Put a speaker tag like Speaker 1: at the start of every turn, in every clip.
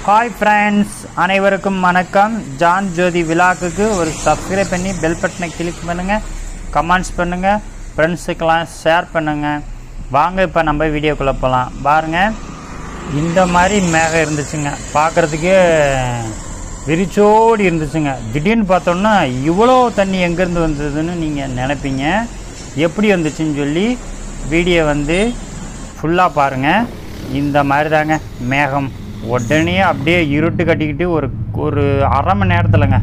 Speaker 1: hi friends அனைவருக்கும் வணக்கம் John ஜோதி விழாக்குக்கு ஒரு சப்ஸ்கிரைப் பண்ணி பெல் பட்டனை கிளிக் பண்ணுங்கள் கமெண்ட்ஸ் பண்ணுங்கள் ஃப்ரெண்ட்ஸுக்கெல்லாம் ஷேர் பண்ணுங்கள் வாங்க இப்போ நம்ம வீடியோக்குள்ளே போகலாம் பாருங்கள் இந்த மாதிரி மேகம் இருந்துச்சுங்க பார்க்குறதுக்கே விரிச்சோடி இருந்துச்சுங்க திடீர்னு பார்த்தோன்னா இவ்வளோ தண்ணி எங்கேருந்து வந்ததுன்னு நீங்கள் நினைப்பீங்க எப்படி வந்துச்சுன்னு சொல்லி வீடியோ வந்து ஃபுல்லாக பாருங்கள் இந்த மாதிரி தாங்க மேகம் உடனே அப்படியே இருட்டு கட்டிக்கிட்டு ஒரு ஒரு அரை மணி நேரத்தில்ங்க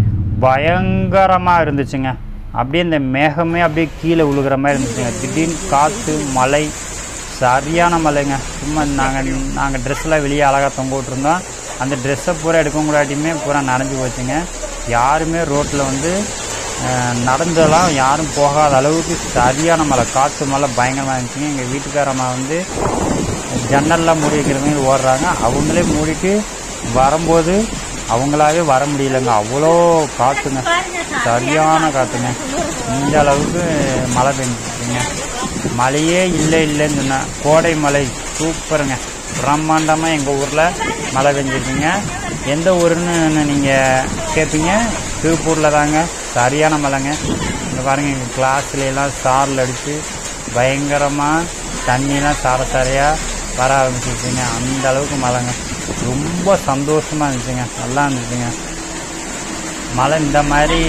Speaker 1: பயங்கரமாக இருந்துச்சுங்க அப்படியே இந்த மேகமே அப்படியே கீழே விழுகிற மாதிரி இருந்துச்சுங்க திடீர்னு காற்று மழை சரியான மழைங்க சும்மா நாங்கள் நாங்கள் ட்ரெஸ்ஸெலாம் வெளியே அழகாக தொங்க விட்ருந்தோம் அந்த ட்ரெஸ்ஸை பூரா எடுக்க முன்னாடியுமே பூரா நனைஞ்சு போச்சுங்க யாருமே ரோட்டில் வந்து அஹ், நடந்தெல்லாம் யாரும் போகாத அளவுக்கு சரியான மழை காற்று மழை பயங்கரமாக இருந்துச்சுங்க எங்கள் வீட்டுக்காரம்மா வந்து ஜன்னல்லாம் மூடி வைக்கிற மாதிரி ஓடுறாங்க அவங்களே மூடிட்டு வரும்போது அவங்களாவே வர முடியலங்க அவ்வளோ காற்றுங்க சரியான காற்றுங்க இந்த அளவுக்கு மழை பெஞ்சிச்சுங்க மழையே இல்லை இல்லைன்னு சொன்னேன் கோடை மழை சூப்பருங்க பிரம்மாண்டமாக எங்கள் ஊரில் மழை பெஞ்சிருக்குங்க எந்த ஊருன்னு நீங்கள் கேட்பீங்க திருப்பூரில் தாங்க சரியான மழைங்க இங்கே பாருங்கள் எங்கள் கிளாஸ்லாம் சாரில் அடித்து பயங்கரமாக தண்ணிலாம் சார சாரையாக வர ஆரம்பிச்சிருச்சுங்க அந்த அளவுக்கு மழைங்க ரொம்ப சந்தோஷமாக இருந்துச்சுங்க நல்லா இருந்துச்சுங்க மழை இந்த மாதிரி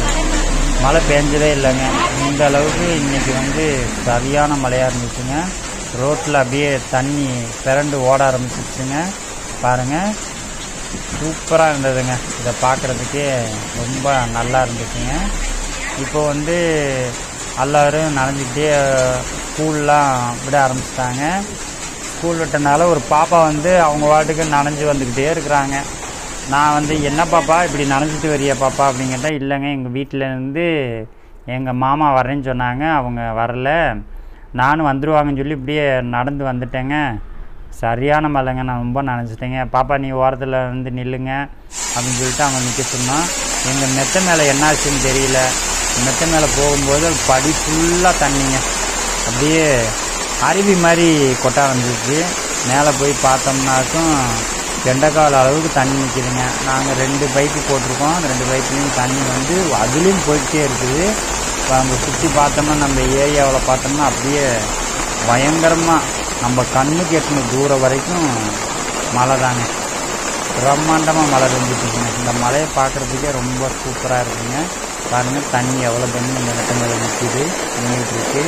Speaker 1: மழை பெஞ்சதே இல்லைங்க இந்த அளவுக்கு இன்றைக்கி வந்து சரியான மழையாக இருந்துச்சுங்க ரோட்டில் அப்படியே தண்ணி பிறண்டு ஓட ஆரம்பிச்சிருச்சுங்க பாருங்கள் சூப்பராக இருந்ததுங்க இதை பார்க்குறதுக்கே ரொம்ப நல்லா இருந்துச்சுங்க இப்போ வந்து எல்லோரும் நனைஞ்சிக்கிட்டே ஸ்கூல்லாம் விட ஆரம்பிச்சிட்டாங்க ஸ்கூல் விட்டனால ஒரு பாப்பா வந்து அவங்க வாட்டுக்கு நனைஞ்சு வந்துக்கிட்டே இருக்கிறாங்க நான் வந்து என்ன பாப்பா இப்படி நனைஞ்சிட்டு வரியா பாப்பா அப்படின்னு கேட்டால் இல்லைங்க எங்கள் வீட்டிலேருந்து எங்கள் மாமா வரேன்னு சொன்னாங்க அவங்க வரல நானும் வந்துடுவாங்கன்னு சொல்லி இப்படியே நடந்து வந்துட்டேங்க சரியான மழைங்க நான் ரொம்ப நினச்சிட்டேங்க பாப்பா நீ ஓரத்தில் வந்து நில்லுங்க அப்படின்னு சொல்லிட்டு அவங்க நிற்க சொன்னான் எங்கள் மெத்த மேலே என்னாச்சுன்னு தெரியல மெத்த மேலே போகும்போது படி ஃபுல்லாக தண்ணிங்க அப்படியே அருவி மாதிரி கொட்ட ஆரம்பிச்சிச்சு மேலே போய் பார்த்தோம்னாக்கும் கெண்டைக்கால் அளவுக்கு தண்ணி நிற்கிதுங்க நாங்கள் ரெண்டு பைப்பு போட்டிருக்கோம் அந்த ரெண்டு பைப்புலேயும் தண்ணி வந்து அதுலேயும் போயிட்டே இருக்குது இப்போ அங்கே சுற்றி பார்த்தோம்னா நம்ம ஏரியாவில் பார்த்தோம்னா அப்படியே பயங்கரமாக நம்ம கண்ணுக்கு எட்டின தூரம் வரைக்கும் மழை தாங்க பிரம்மாண்டமாக மழை பெஞ்சிட்டுருக்குங்க இந்த மழையை பார்க்குறதுக்கே ரொம்ப சூப்பராக இருக்குங்க பாருங்கள் தண்ணி எவ்வளோ தண்ணி இந்த நெட்ட மேலே நிற்கிது நின்றுட்டு இருக்கு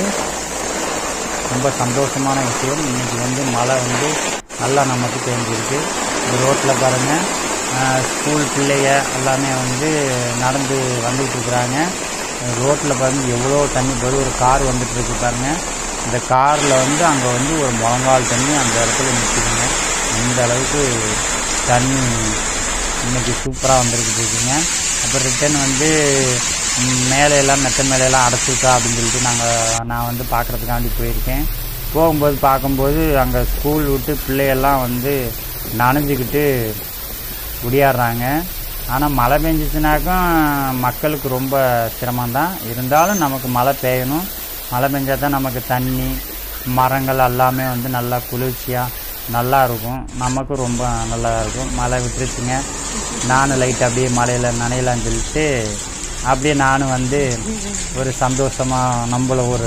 Speaker 1: ரொம்ப சந்தோஷமான விஷயம் இன்றைக்கி வந்து மழை வந்து நல்லா நமக்கு தெரிஞ்சிருக்கு இந்த ரோட்டில் பாருங்கள் ஸ்கூல் பிள்ளைங்க எல்லாமே வந்து நடந்து வந்துக்கிட்டு இருக்கிறாங்க ரோட்டில் பாருங்கள் எவ்வளோ தண்ணி போகுது ஒரு கார் வந்துட்டு இருக்கு பாருங்கள் இந்த காரில் வந்து அங்கே வந்து ஒரு முழங்கால் தண்ணி அந்த இடத்துல நிற்கிதுங்க அந்த அளவுக்கு தண்ணி இன்னைக்கு சூப்பராக வந்துருக்குது இருக்குங்க அப்புறம் ரிட்டன் வந்து ம், மேலே எல்லாம் மெத்த மேலே எல்லாம் அடைச்சிருக்கா அப்படின்னு சொல்லிட்டு நாங்கள் நான் வந்து பார்க்குறதுக்காண்டி போயிருக்கேன் போகும்போது பார்க்கும்போது அங்கே ஸ்கூல் விட்டு பிள்ளையெல்லாம் வந்து நனைஞ்சிக்கிட்டு ஒடியாடுறாங்க ஆனால் மழை பெஞ்சிச்சுனாக்கும் மக்களுக்கு ரொம்ப சிரமம்தான் இருந்தாலும் நமக்கு மழை பெய்யணும் மழை பெஞ்சால் தான் நமக்கு தண்ணி மரங்கள் எல்லாமே வந்து நல்லா குளிர்ச்சியாக நல்லா இருக்கும் நமக்கும் ரொம்ப நல்லா இருக்கும் மழை விட்டுருச்சுங்க நானும் லைட் அப்படியே மழையில் நனையலான்னு சொல்லிட்டு அப்படியே நானும் வந்து ஒரு சந்தோஷமாக நம்மள ஒரு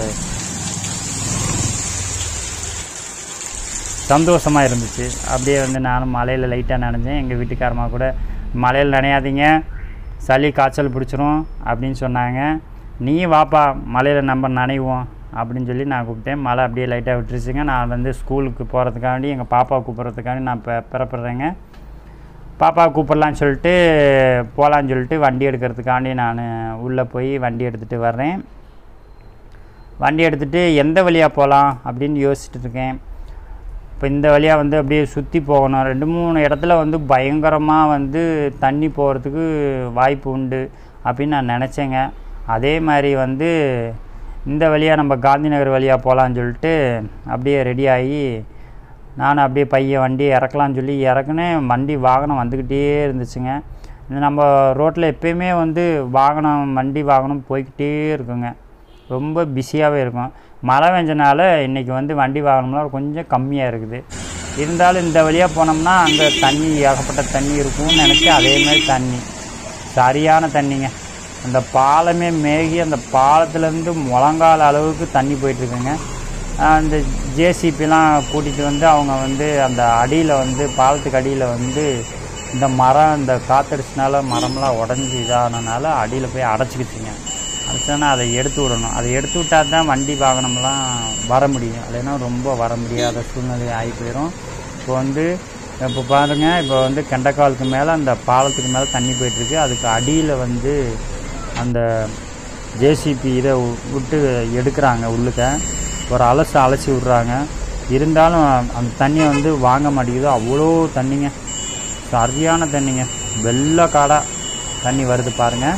Speaker 1: சந்தோஷமாக இருந்துச்சு அப்படியே வந்து நானும் மலையில் லைட்டாக நனைஞ்சேன் எங்கள் வீட்டுக்காரமாக கூட மலையில் நனையாதீங்க சளி காய்ச்சல் பிடிச்சிரும் அப்படின்னு சொன்னாங்க நீ வாப்பா மலையில் நம்ம நனைவோம் அப்படின்னு சொல்லி நான் கூப்பிட்டேன் மழை அப்படியே லைட்டாக விட்டுருச்சுங்க நான் வந்து ஸ்கூலுக்கு போகிறதுக்காண்டி எங்கள் பாப்பாவை கூப்பிட்றதுக்காண்டி நான் இப்போ பிறப்படுறேங்க பாப்பாவை கூப்பிடலான்னு சொல்லிட்டு போகலான்னு சொல்லிட்டு வண்டி எடுக்கிறதுக்காண்டி நான் உள்ளே போய் வண்டி எடுத்துகிட்டு வர்றேன் வண்டி எடுத்துகிட்டு எந்த வழியாக போகலாம் அப்படின்னு யோசிச்சுட்டு இருக்கேன் இப்போ இந்த வழியாக வந்து அப்படியே சுற்றி போகணும் ரெண்டு மூணு இடத்துல வந்து பயங்கரமாக வந்து தண்ணி போகிறதுக்கு வாய்ப்பு உண்டு அப்படின்னு நான் நினச்சேங்க அதே மாதிரி வந்து இந்த வழியாக நம்ம காந்தி நகர் வழியாக போகலான்னு சொல்லிட்டு அப்படியே ரெடி ஆகி நான் அப்படியே பையன் வண்டி இறக்கலான்னு சொல்லி இறக்குனேன் வண்டி வாகனம் வந்துக்கிட்டே இருந்துச்சுங்க இது நம்ம ரோட்டில் எப்பயுமே வந்து வாகனம் வண்டி வாகனம் போய்க்கிட்டே இருக்குங்க ரொம்ப பிஸியாகவே இருக்கும் மழை பெஞ்சனால இன்றைக்கி வந்து வண்டி வாகனம்லாம் கொஞ்சம் கம்மியாக இருக்குது இருந்தாலும் இந்த வழியாக போனோம்னா அங்கே தண்ணி ஏகப்பட்ட தண்ணி இருக்கும்னு நினச்சி அதே மாதிரி தண்ணி சரியான தண்ணிங்க அந்த பாலமே மேகி அந்த பாலத்துலேருந்து முழங்கால அளவுக்கு தண்ணி போயிட்டுருக்குங்க அந்த ஜேசிபிலாம் கூட்டிகிட்டு வந்து அவங்க வந்து அந்த அடியில் வந்து பாலத்துக்கு அடியில் வந்து இந்த மரம் இந்த காத்தடிச்சனால மரம்லாம் உடஞ்சி இதானனால அடியில் போய் அடைச்சிக்கிச்சுங்க அடைச்சோன்னா அதை எடுத்து விடணும் அதை எடுத்து விட்டால் தான் வண்டி வாகனம்லாம் வர முடியும் இல்லைன்னா ரொம்ப வர முடியாத சூழ்நிலை ஆகி போயிடும் இப்போ வந்து இப்போ பாருங்கள் இப்போ வந்து கெண்டைக்காலுக்கு மேலே அந்த பாலத்துக்கு மேலே தண்ணி போயிட்டுருக்கு அதுக்கு அடியில் வந்து அந்த ஜேசிபி இதை வு- விட்டு எடுக்கிறாங்க உள்ளுக்க ஒரு அலசு அலசி விட்றாங்க இருந்தாலும் அந்த தண்ணியை வந்து வாங்க மாட்டேங்குது அவ்வளோ தண்ணிங்க சரியான தண்ணிங்க வெள்ளை காடாக தண்ணி வருது பாருங்கள்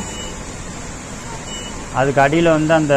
Speaker 1: அதுக்கு அடியில் வந்து அந்த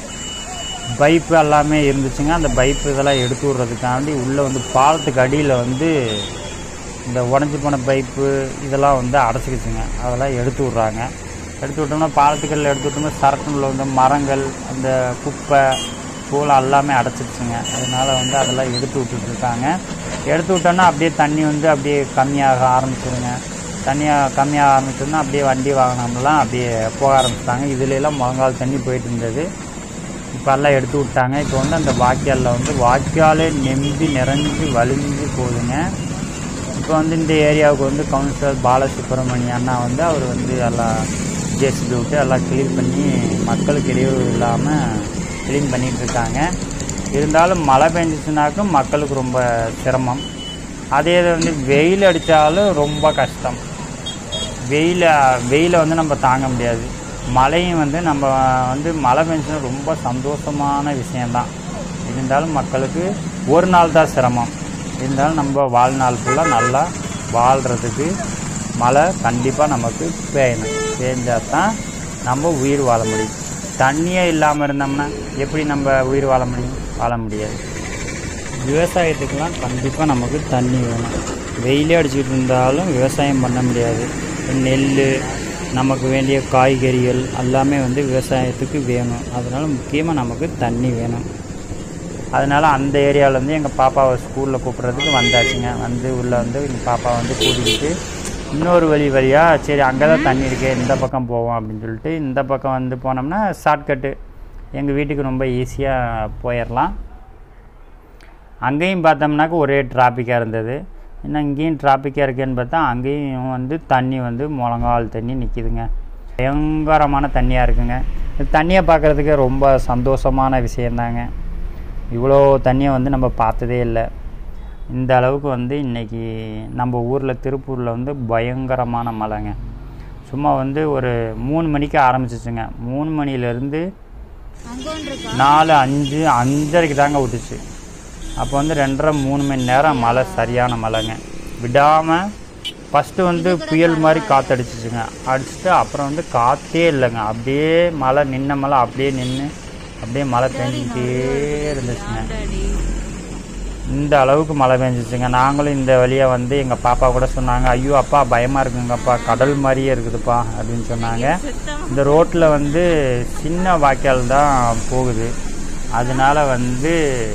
Speaker 1: பைப்பு எல்லாமே இருந்துச்சுங்க அந்த பைப்பு இதெல்லாம் எடுத்து விட்றதுக்காண்டி உள்ளே வந்து பாலத்துக்கு அடியில் வந்து இந்த உடஞ்சி போன பைப்பு இதெல்லாம் வந்து அடைச்சிக்கிச்சுங்க அதெல்லாம் எடுத்து விட்றாங்க எடுத்து விட்டோம்னா பாலத்துக்கல்ல எடுத்து விட்டோம்னா சரட்டுல வந்து மரங்கள் அந்த குப்பை பூலை எல்லாமே அடைச்சிருச்சுங்க அதனால வந்து அதெல்லாம் எடுத்து விட்டுட்டு இருக்காங்க எடுத்து விட்டோன்னா அப்படியே தண்ணி வந்து அப்படியே கம்மியாக ஆரம்பிச்சிருங்க தண்ணியாக கம்மியாக ஆரம்பிச்சோன்னா அப்படியே வண்டி வாகனம்லாம் அப்படியே போக ஆரம்பிச்சிட்டாங்க இதுல எல்லாம் முழங்கால் தண்ணி போயிட்டு இருந்தது இப்போ எல்லாம் எடுத்து விட்டாங்க இப்போ வந்து அந்த வாய்க்காலில் வந்து வாய்க்காலே நெம்பி நிறைஞ்சு வலிஞ்சு போகுதுங்க இப்போ வந்து இந்த ஏரியாவுக்கு வந்து கவுன்சிலர் பாலசுப்ரமணிய அண்ணா வந்து அவர் வந்து எல்லாம் ஜேசிபி விட்டு எல்லாம் க்ளீன் பண்ணி மக்களுக்கு இடையூறு இல்லாமல் க்ளீன் பண்ணிட்டு இருக்காங்க இருந்தாலும் மழை பெஞ்சிச்சுனாக்கும் மக்களுக்கு ரொம்ப சிரமம் அதே இது வந்து வெயில் அடித்தாலும் ரொம்ப கஷ்டம் வெயில வெயிலை வந்து நம்ம தாங்க முடியாது மழையும் வந்து நம்ம வந்து மழை பெஞ்சுன்னா ரொம்ப சந்தோஷமான விஷயந்தான் இருந்தாலும் மக்களுக்கு ஒரு நாள் தான் சிரமம் இருந்தாலும் நம்ம வாழ்நாள் ஃபுல்லாக நல்லா வாழ்கிறதுக்கு மழை கண்டிப்பாக நமக்கு பெய்யணும் பெஞ்சால் தான் நம்ம உயிர் வாழ முடியும் தண்ணியே இல்லாமல் இருந்தோம்னா எப்படி நம்ம உயிர் வாழ முடியும் வாழ முடியாது விவசாயத்துக்கெலாம் கண்டிப்பாக நமக்கு தண்ணி வேணும் வெயிலே அடிச்சுக்கிட்டு இருந்தாலும் விவசாயம் பண்ண முடியாது நெல் நமக்கு வேண்டிய காய்கறிகள் எல்லாமே வந்து விவசாயத்துக்கு வேணும் அதனால் முக்கியமாக நமக்கு தண்ணி வேணும் அதனால் அந்த ஏரியாவிலேருந்து எங்கள் பாப்பாவை ஸ்கூலில் கூப்பிட்றதுக்கு வந்தாச்சுங்க வந்து உள்ளே வந்து எங்கள் பாப்பா வந்து கூட்டிக்கிட்டு இன்னொரு வழி வழியாக சரி அங்கே தான் தண்ணி இருக்கே இந்த பக்கம் போவோம் அப்படின்னு சொல்லிட்டு இந்த பக்கம் வந்து போனோம்னா ஷார்ட்கட்டு எங்கள் வீட்டுக்கு ரொம்ப ஈஸியாக போயிடலாம் அங்கேயும் பார்த்தோம்னாக்க ஒரே டிராஃபிக்காக இருந்தது இன்னும் இங்கேயும் டிராஃபிக்காக இருக்கேன்னு பார்த்தா அங்கேயும் வந்து தண்ணி வந்து முழங்கால் தண்ணி நிற்கிதுங்க பயங்கரமான தண்ணியாக இருக்குங்க இந்த தண்ணியை பார்க்குறதுக்கு ரொம்ப சந்தோஷமான விஷயந்தாங்க இவ்வளோ தண்ணியை வந்து நம்ம பார்த்ததே இல்லை இந்த அளவுக்கு வந்து இன்றைக்கி நம்ம ஊரில் திருப்பூரில் வந்து பயங்கரமான மழைங்க சும்மா வந்து ஒரு மூணு மணிக்கு ஆரம்பிச்சிச்சுங்க மூணு மணிலேருந்து
Speaker 2: அங்க ஒன்று இருக்கா
Speaker 1: நாலு அஞ்சு அஞ்சரைக்கு தாங்க விட்டுச்சு அப்போ வந்து ரெண்டரை மூணு மணி நேரம் மழை சரியான மழைங்க விடாமல் ஃபஸ்ட்டு வந்து புயல் மாதிரி காற்றடிச்சிச்சுங்க அடிச்சுட்டு அப்புறம் வந்து காற்றே இல்லைங்க அப்படியே மழை நின்ன மழை அப்படியே நின்று அப்படியே மழை பெஞ்சிக்கிட்டே இருந்துச்சுங்க
Speaker 2: டாடி
Speaker 1: இந்த அளவுக்கு மழை பெஞ்சிச்சுங்க நாங்களும் இந்த வழியாக வந்து எங்கள் பாப்பா கூட சொன்னாங்க ஐயோ அப்பா பயமாக இருக்குங்கப்பா கடல் மாதிரியே இருக்குதுப்பா அப்படின்னு சொன்னாங்க
Speaker 2: சுத்தம்
Speaker 1: இந்த ரோட்டில் வந்து சின்ன வாய்க்கால் தான் போகுது அதனால வந்து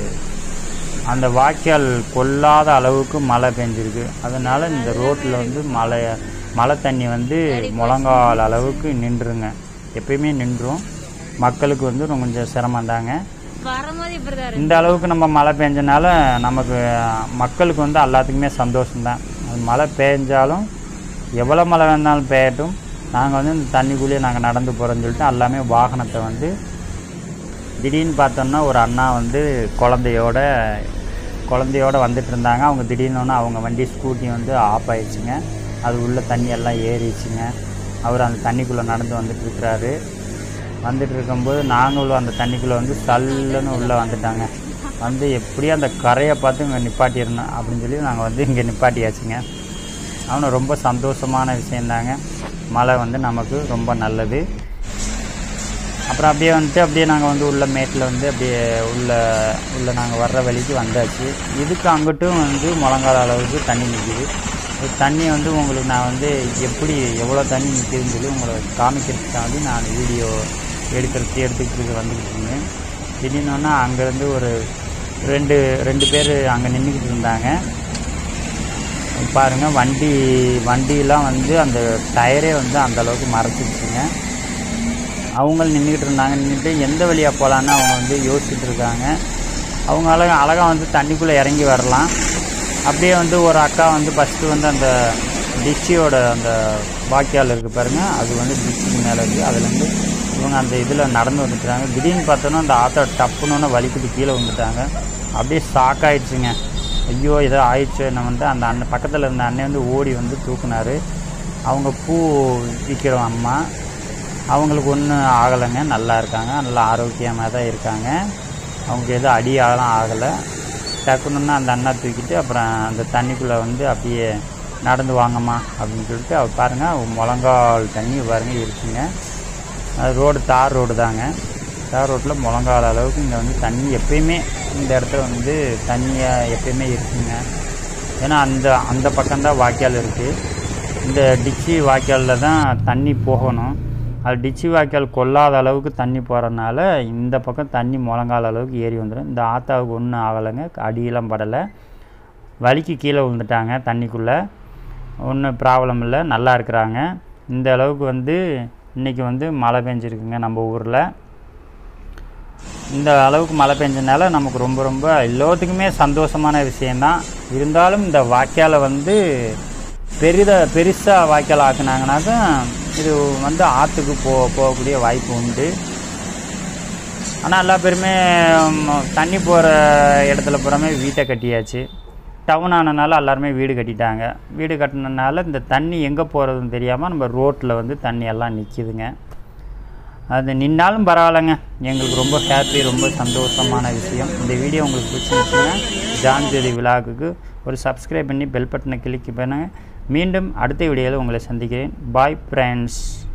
Speaker 1: அந்த வாய்க்கால் கொள்ளாத அளவுக்கு மழை பெஞ்சிருக்கு அதனால இந்த ரோட்டில் வந்து மழை மழை தண்ணி வந்து முழங்கால் அளவுக்கு நின்றுங்க எப்பயுமே நின்றும் மக்களுக்கு வந்து ரொம்ப கொஞ்சம் சிரமம் தாங்க
Speaker 2: வரும்போது இப்படிதான் இருக்கு
Speaker 1: இந்த அளவுக்கு நம்ம மழை பெஞ்சனால நமக்கு மக்களுக்கு வந்து எல்லாத்துக்குமே சந்தோஷம்தான் அது மழை பெஞ்சாலும் எவ்வளோ மழை வேணாலும் பெய்யட்டும் நாங்கள் வந்து இந்த தண்ணிக்குள்ளேயே நாங்கள் நடந்து போகிறோன்னு சொல்லிட்டு எல்லாமே வாகனத்தை வந்து திடீர்னு பார்த்தோம்னா ஒரு அண்ணா வந்து குழந்தையோட குழந்தையோட வந்துட்டு இருந்தாங்க அவங்க திடீர்னு ஒன்று அவங்க வண்டி ஸ்கூட்டி வந்து ஆஃப் ஆயிடுச்சுங்க அது உள்ள தண்ணி எல்லாம் ஏறிச்சுங்க அவர் அந்த தண்ணிக்குள்ளே நடந்து வந்துட்டு இருக்கிறாரு வந்துட்டு இருக்கும்போது நாங்களும் அந்த தண்ணிக்குள்ளே வந்து சல்லுன்னு உள்ளே வந்துட்டாங்க வந்து எப்படியும் அந்த கரையை பார்த்து இங்கே நிப்பாட்டிடணும் அப்படின்னு சொல்லி நாங்கள் வந்து இங்கே நிப்பாட்டியாச்சுங்க அவனு ரொம்ப சந்தோஷமான விஷயந்தாங்க மழை வந்து நமக்கு ரொம்ப நல்லது அப்புறம் அப்படியே வந்துட்டு அப்படியே நாங்கள் வந்து உள்ள மேட்டில் வந்து அப்படியே உள்ள உள்ள நாங்கள் வர்ற வழிக்கு வந்தாச்சு இதுக்கு அங்கிட்டும் வந்து முழங்கால அளவுக்கு தண்ணி நிற்கிது இந்த தண்ணி வந்து உங்களுக்கு நான் வந்து எப்படி எவ்வளோ தண்ணி நிற்கிதுன்னு சொல்லி உங்களை காமிக்கிறதுக்காண்டி நான் வீடியோ எடுக்கிறதுக்கு எடுத்துக்கிட்டு வந்துக்கிட்டு இருந்தேன் திடீர்னு அங்கேருந்து ஒரு ரெண்டு ரெண்டு பேர் அங்கே நின்றுக்கிட்டு இருந்தாங்க பாருங்கள் வண்டி வண்டியெலாம் வந்து அந்த டயரே வந்து அந்த அளவுக்கு மறைச்சிருச்சுங்க அவங்களும் நின்றுக்கிட்டு இருந்தாங்க நின்றுட்டு எந்த வழியாக போகலான்னு அவங்க வந்து யோசிச்சுட்டு இருக்காங்க அவங்க அழகா அழகாக வந்து தண்ணிக்குள்ளே இறங்கி வரலாம் அப்படியே வந்து ஒரு அக்கா வந்து ஃபஸ்ட்டு வந்து அந்த டிச்சியோட அந்த வாக்கியால் இருக்குது பாருங்கள் அது வந்து டிச்சிக்கு மேலே இருக்குது அதுலேருந்து இவங்க அந்த இதில் நடந்து வந்துட்டாங்க திடீர்னு பார்த்தோன்னா அந்த ஆத்தோ டப்புன்னு வலிக்குது கீழே வந்துட்டாங்க அப்படியே ஷாக் ஆயிடுச்சுங்க ஐயோ ஏதோ ஆயிடுச்சு என்ன வந்து அந்த அண்ணன் பக்கத்தில் இருந்த அண்ணன் வந்து ஓடி வந்து தூக்குனாரு அவங்க பூ விற்கிற அம்மா அவங்களுக்கு ஒன்றும் ஆகலைங்க நல்லா இருக்காங்க நல்லா ஆரோக்கியமாக தான் இருக்காங்க அவங்க எதுவும் அடி ஆகலாம் ஆகலை டக்குன்னு அந்த அண்ணா தூக்கிட்டு அப்புறம் அந்த தண்ணிக்குள்ளே வந்து அப்படியே நடந்து வாங்கம்மா அப்படின்னு சொல்லிட்டு அவ பாருங்கள் முழங்கால் தண்ணி பாருங்கள் இருக்குங்க அது ரோடு தார் ரோடு தாங்க தார் ரோட்டில் முழங்கால் அளவுக்கு இங்கே வந்து தண்ணி எப்பயுமே இந்த இடத்துல வந்து தண்ணியாக எப்பயுமே இருக்குங்க ஏன்னா அந்த அந்த பக்கம்தான் வாய்க்கால் இருக்குது இந்த டிச்சி வாய்க்காலில் தான் தண்ணி போகணும் அது டிச்சி வாய்க்கால் கொல்லாத அளவுக்கு தண்ணி போகிறனால இந்த பக்கம் தண்ணி முழங்கால அளவுக்கு ஏறி வந்துடும் இந்த ஆத்தாவுக்கு ஒன்றும் ஆகலைங்க அடியெல்லாம் படலை வலிக்கு கீழே விழுந்துட்டாங்க தண்ணிக்குள்ளே ஒன்றும் ப்ராப்ளம் இல்லை நல்லா இருக்கிறாங்க இந்த அளவுக்கு வந்து இன்றைக்கி வந்து மழை பெஞ்சிருக்குங்க நம்ம ஊரில் இந்த அளவுக்கு மழை பெஞ்சனால நமக்கு ரொம்ப ரொம்ப எல்லாத்துக்குமே சந்தோஷமான விஷயந்தான் இருந்தாலும் இந்த வாய்க்காலை வந்து பெரித பெருசாக வாய்க்கால் ஆக்குனாங்கனாக்கா இது வந்து ஆற்றுக்கு போ போகக்கூடிய வாய்ப்பு உண்டு ஆனால் எல்லா பேருமே ம், தண்ணி போகிற இடத்துல பூராமே வீட்டை கட்டியாச்சு டவுன் ஆனனால எல்லாருமே வீடு கட்டிட்டாங்க வீடு கட்டினனால இந்த தண்ணி எங்கே போகிறதுன்னு தெரியாமல் நம்ம ரோட்டில் வந்து தண்ணி எல்லாம் நிற்கிதுங்க அது நின்னாலும் பரவாயில்லைங்க எங்களுக்கு ரொம்ப ஹாப்பி ரொம்ப சந்தோஷமான விஷயம் இந்த வீடியோ உங்களுக்கு பிடிச்சிருந்துச்சுன்னா ஜான் ஜோதி விழாவுக்கு ஒரு சப்ஸ்கிரைப் பண்ணி பெல் பட்டனை கிளிக் பண்ணுங்க மீண்டும் அடுத்த வீடியோவில் உங்களை சந்திக்கிறேன் பாய் ஃப்ரெண்ட்ஸ்